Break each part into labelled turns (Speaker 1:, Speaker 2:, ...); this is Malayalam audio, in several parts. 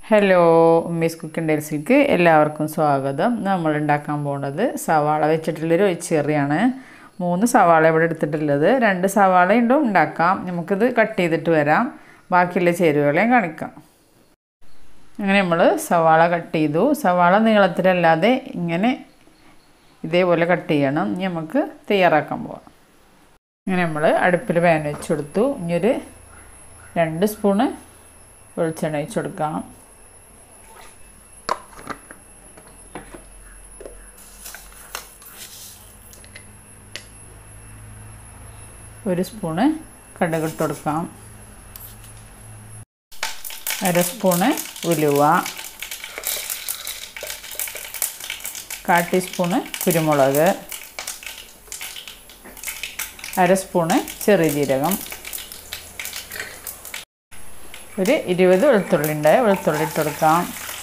Speaker 1: ഹലോ ഉമ്മീസ് കുക്കിംഗ് ഡേൽസിലേക്ക് എല്ലാവർക്കും സ്വാഗതം നമ്മൾ ഉണ്ടാക്കാൻ പോകുന്നത് സവാള വെച്ചിട്ടുള്ളൊരു ഒഴിച്ചേറിയാണ് മൂന്ന് സവാള ഇവിടെ എടുത്തിട്ടുള്ളത് രണ്ട് സവാള ഉണ്ടും ഉണ്ടാക്കാം നമുക്കിത് കട്ട് ചെയ്തിട്ട് വരാം ബാക്കിയുള്ള ചേരുവകളെയും കാണിക്കാം അങ്ങനെ നമ്മൾ സവാള കട്ട് ചെയ്തു സവാള നീളത്തിലല്ലാതെ ഇങ്ങനെ ഇതേപോലെ കട്ട് ചെയ്യണം ഇനി നമുക്ക് തയ്യാറാക്കാൻ പോവാം അങ്ങനെ നമ്മൾ അടുപ്പിൽ പാൻ വെച്ച് കൊടുത്തു ഇനിയൊരു രണ്ട് സ്പൂണ് വെളിച്ചെണ്ണ ഒഴിച്ച് കൊടുക്കാം ഒരു സ്പൂണ് കടുക് ഇട്ട് കൊടുക്കാം അര സ്പൂണ് ഉലുവ കാ ടീസ്പൂണ് കുരുമുളക് അര സ്പൂണ് ചെറിയ ജീരകം ഒരു ഇരുപത് വെളുത്തുള്ളി ഉണ്ട് വെളുത്തുള്ളി ഇട്ട് കൊടുക്കാം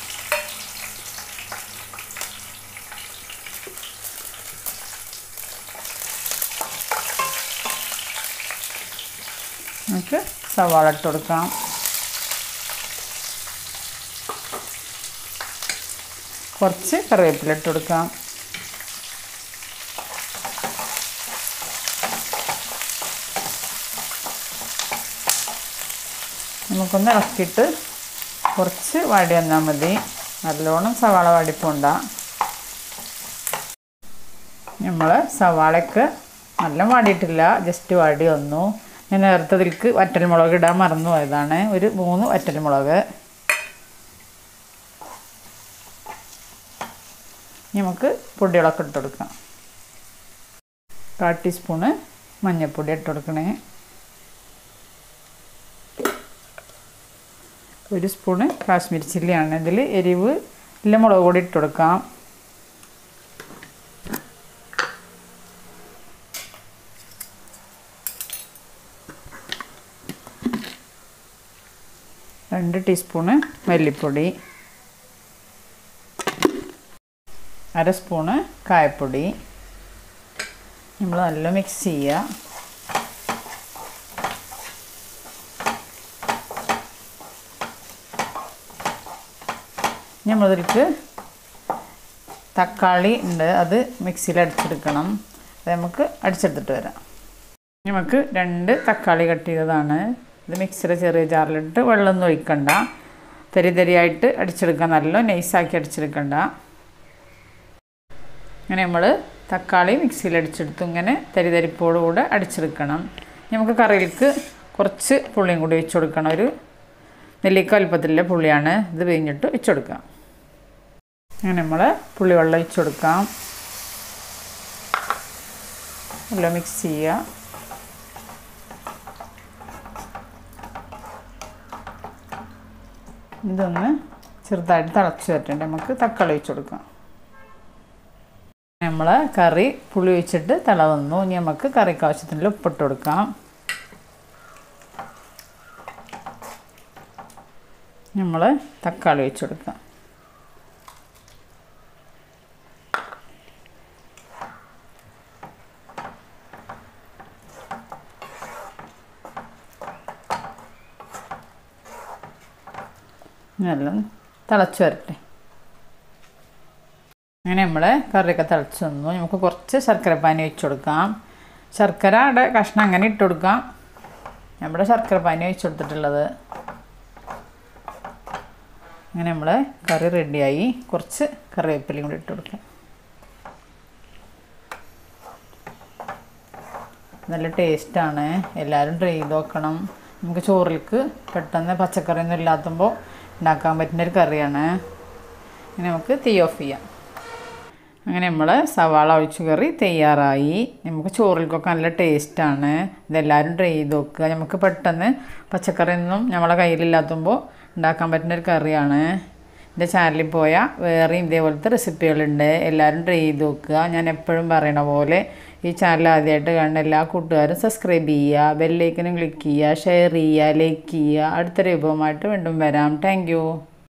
Speaker 1: നമുക്ക് സവാള ഇട്ട് കൊടുക്കാം കുറച്ച് കറിവേപ്പില ഇട്ട് കൊടുക്കാം നമുക്കൊന്ന് ഇളക്കിയിട്ട് കുറച്ച് വാടി വന്നാൽ മതി നല്ലോണം സവാള വാടിപ്പോണ്ട നമ്മൾ സവാളയ്ക്ക് നല്ല വാടിയിട്ടില്ല ജസ്റ്റ് വാടി വന്നു ഞാൻ നേരത്തെ ഇതിലേക്ക് വറ്റൽമുളക് ഇടാൻ മറന്നു പോയതാണ് ഒരു മൂന്ന് വറ്റൽമുളക് നമുക്ക് പൊടികളൊക്കെ ഇട്ട് കൊടുക്കാം കാ ടീസ്പൂണ് മഞ്ഞൾപ്പൊടി ഇട്ട് കൊടുക്കണേ ഒരു സ്പൂണ് കാശ്മീരി ചില്ലിയാണ് ഇതിൽ എരിവ് ഇല്ല മുളക് പൊടി ഇട്ട് കൊടുക്കാം രണ്ട് ടീസ്പൂണ് മല്ലിപ്പൊടി അര സ്പൂണ് കായപ്പൊടി നമ്മൾ നല്ല മിക്സ് ചെയ്യുക നമ്മളിതിലേക്ക് തക്കാളി ഉണ്ട് അത് മിക്സിയിൽ അടിച്ചെടുക്കണം അത് നമുക്ക് അടിച്ചെടുത്തിട്ട് വരാം നമുക്ക് രണ്ട് തക്കാളി കട്ട് ചെയ്തതാണ് ഇത് മിക്സിയുടെ ചെറിയ ജാറിലിട്ട് വെള്ളമൊന്നും ഒഴിക്കണ്ട തരി തരിയായിട്ട് അടിച്ചെടുക്കാം നല്ല നൈസാക്കി അടിച്ചെടുക്കണ്ട അങ്ങനെ നമ്മൾ തക്കാളി മിക്സിയിൽ അടിച്ചെടുത്തു ഇങ്ങനെ തരി തരിപ്പോടുകൂടെ അടിച്ചെടുക്കണം നമുക്ക് കറിയിലേക്ക് കുറച്ച് പുളിയും കൂടി വെച്ച് കൊടുക്കണം ഒരു നെല്ലിക്ക വലുപ്പത്തിലുള്ള പുളിയാണ് ഇത് പിഴിഞ്ഞിട്ട് വെച്ച് കൊടുക്കാം അങ്ങനെ നമ്മൾ പുളിവെള്ളം ഒഴിച്ച് കൊടുക്കാം എല്ലാം മിക്സ് ചെയ്യുക ഇതൊന്ന് ചെറുതായിട്ട് തിളച്ച് വരട്ടെ നമുക്ക് തക്കാളി ഒഴിച്ച് കൊടുക്കാം നമ്മൾ കറി പുളി ഒഴിച്ചിട്ട് തിള വന്നു ഇനി നമുക്ക് കറിക്ക് ആവശ്യത്തിനുള്ള ഉപ്പിട്ട് കൊടുക്കാം നമ്മൾ തക്കാളി ഒഴിച്ച് കൊടുക്കാം നല്ല തിളച്ച് വരട്ടെ അങ്ങനെ നമ്മൾ കറിയൊക്കെ തിളച്ച് വന്നു നമുക്ക് കുറച്ച് ശർക്കര പാനി ഒഴിച്ച് കൊടുക്കാം ശർക്കരയുടെ കഷ്ണം അങ്ങനെ ഇട്ട് കൊടുക്കാം നമ്മുടെ ശർക്കര പാനി ഒഴിച്ച് കൊടുത്തിട്ടുള്ളത് അങ്ങനെ നമ്മൾ കറി റെഡിയായി കുറച്ച് കറിവേപ്പിലയും കൂടി ഇട്ട് കൊടുക്കാം നല്ല ടേസ്റ്റാണ് എല്ലാവരും ട്രൈ ചെയ്ത് നോക്കണം നമുക്ക് ചോറിലേക്ക് പെട്ടെന്ന് പച്ചക്കറിയൊന്നും ഇല്ലാത്തുമ്പോൾ ഉണ്ടാക്കാൻ പറ്റുന്ന ഒരു കറിയാണ് അങ്ങനെ നമുക്ക് തീ ഓഫ് ചെയ്യാം അങ്ങനെ നമ്മൾ സവാള ഒഴിച്ചു കറി തയ്യാറായി നമുക്ക് ചോറിലേക്കൊക്കെ നല്ല ടേസ്റ്റാണ് ഇതെല്ലാവരും ട്രൈ ചെയ്ത് നോക്കുക നമുക്ക് പെട്ടെന്ന് പച്ചക്കറിയൊന്നും നമ്മളെ കയ്യിലില്ലാത്തുമ്പോൾ ഉണ്ടാക്കാൻ പറ്റുന്ന ഒരു കറിയാണ് എൻ്റെ ചാനലിൽ പോയാൽ വേറെയും ഇതേപോലത്തെ റെസിപ്പികളുണ്ട് എല്ലാവരും ട്രൈ ചെയ്ത് നോക്കുക ഞാൻ എപ്പോഴും പറയണ പോലെ ഈ ചാനൽ ആദ്യമായിട്ട് കാണുന്ന എല്ലാ കൂട്ടുകാരും സബ്സ്ക്രൈബ് ചെയ്യുക ബെല്ലൈക്കനും ക്ലിക്ക് ചെയ്യുക ഷെയർ ചെയ്യുക ലൈക്ക് ചെയ്യുക അടുത്ത രൂപമായിട്ട് വീണ്ടും വരാം താങ്ക്